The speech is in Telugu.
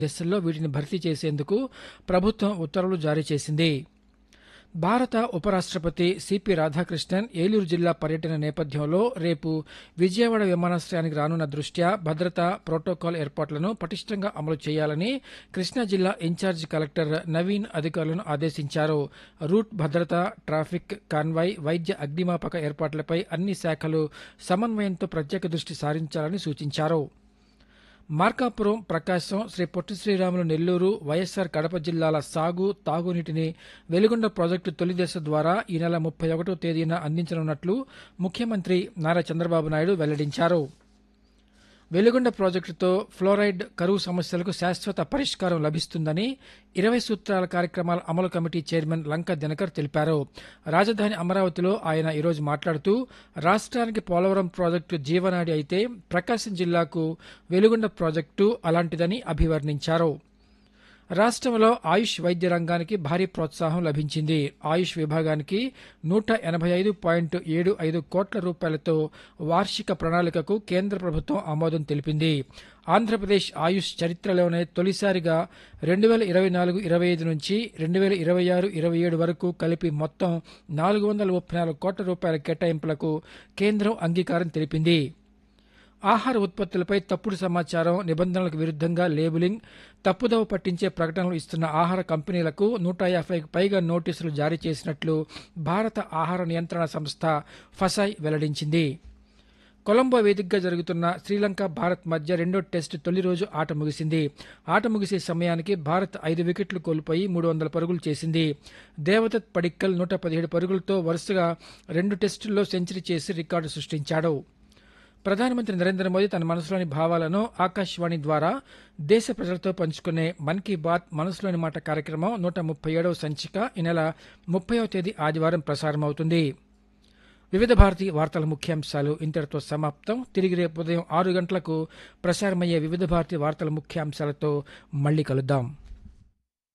దశల్లో వీటిని భర్తీ చేసేందుకు ప్రభుత్వం ఉత్తర్వులు జారీ చేసింది భారత ఉపరాష్ట్రపతి సిపి రాధాకృష్ణన్ ఏలూరు జిల్లా పర్యటన నేపథ్యంలో రేపు విజయవాడ విమానాశ్రయానికి రానున్న దృష్ట్యా భద్రతా ప్రోటోకాల్ ఏర్పాట్లను పటిష్టంగా అమలు చేయాలని కృష్ణా జిల్లా ఇన్ఛార్జి కలెక్టర్ నవీన్ అధికారులను ఆదేశించారు రూట్ భద్రత ట్రాఫిక్ కాన్వాయ్ వైద్య అగ్నిమాపక ఏర్పాట్లపై అన్ని శాఖలు సమన్వయంతో ప్రత్యేక దృష్టి సారించాలని సూచించారు మార్కాపురం ప్రకాశం శ్రీ పొట్టి శ్రీరాములు నెల్లూరు వైఎస్సార్ కడప జిల్లాల సాగు తాగునీటిని వెలుగొండ ప్రాజెక్టు తొలి దశ ద్వారా ఈ నెల ముప్పై ఒకటో తేదీన అందించనున్నట్లు ముఖ్యమంత్రి నారా చంద్రబాబు నాయుడు వెల్లడించారు వెలుగొండ ప్రాజెక్టుతో ఫ్లోరైడ్ కరువు సమస్యలకు శాశ్వత పరిష్కారం లభిస్తుందని ఇరవై సూత్రాల కార్యక్రమాల అమలు కమిటీ చైర్మన్ లంక దినకర్ తెలిపారు రాజధాని అమరావతిలో ఆయన ఈరోజు మాట్లాడుతూ రాష్ట్రానికి పోలవరం ప్రాజెక్టు జీవనాడి అయితే ప్రకాశం జిల్లాకు వెలుగొండ ప్రాజెక్టు అలాంటిదని అభివర్ణించారు రాష్ట్రంలో ఆయుష్ వైద్య రంగానికి భారీ ప్రోత్సాహం లభించింది ఆయుష్ విభాగానికి నూట ఎనభై ఐదు పాయింట్ ఏడు ఐదు కోట్ల రూపాయలతో వార్షిక ప్రణాళికకు కేంద్ర ప్రభుత్వం ఆమోదం తెలిపింది ఆంధ్రప్రదేశ్ ఆయుష్ చరిత్రలోనే తొలిసారిగా రెండు వేల ఇరవై నాలుగు ఇరవై ఐదు నుంచి రెండు వేల ఇరవై ఆరు ఇరవై ఏడు వరకు కలిపి మొత్తం నాలుగు వందల ముప్పై నాలుగు కోట్ల రూపాయల కేటాయింపులకు కేంద్రం అంగీకారం తెలిపింది ఆహార ఉత్పత్తులపై తప్పుడు సమాచారం నిబంధనలకు విరుద్ధంగా లేబులింగ్ తప్పుదోవ పట్టించే ప్రకటనలు ఇస్తున్న ఆహార కంపెనీలకు నూట యాభైకి పైగా నోటీసులు జారీ చేసినట్లు భారత ఆహార నియంత్రణ సంస్థ ఫసాయ్ వెల్లడించింది కొలంబో వేదికగా జరుగుతున్న శ్రీలంక భారత్ మధ్య రెండో టెస్టు తొలి రోజు ఆట ముగిసింది ఆట ముగిసే సమయానికి భారత్ ఐదు వికెట్లు కోల్పోయి మూడు వందల పరుగులు చేసింది దేవదత్ పడిక్కల్ నూట పదిహేడు పరుగులతో వరుసగా రెండు టెస్టుల్లో సెంచరీ చేసి రికార్డు సృష్టించాడు ప్రధానమంత్రి నరేంద్ర మోదీ తన మనసులోని భావాలను ఆకాశవాణి ద్వారా దేశ ప్రజలతో పంచుకునే మన్ కీ బాత్ మనసులోని మాట కార్యక్రమం నూట ముప్పై ఏడవ సంచిక ఈ నెల ముప్పైవ తేదీ ఆదివారం ప్రసారమవుతుంది వివిధ భారతి వార్తల ముఖ్యాంశాలు ఇంతటితో సమాప్తం తిరిగి రేపు ఉదయం ఆరు గంటలకు ప్రసారమయ్యే వివిధ భారతి వార్తల ముఖ్యాంశాలతో మళ్ళీ కలుద్దాం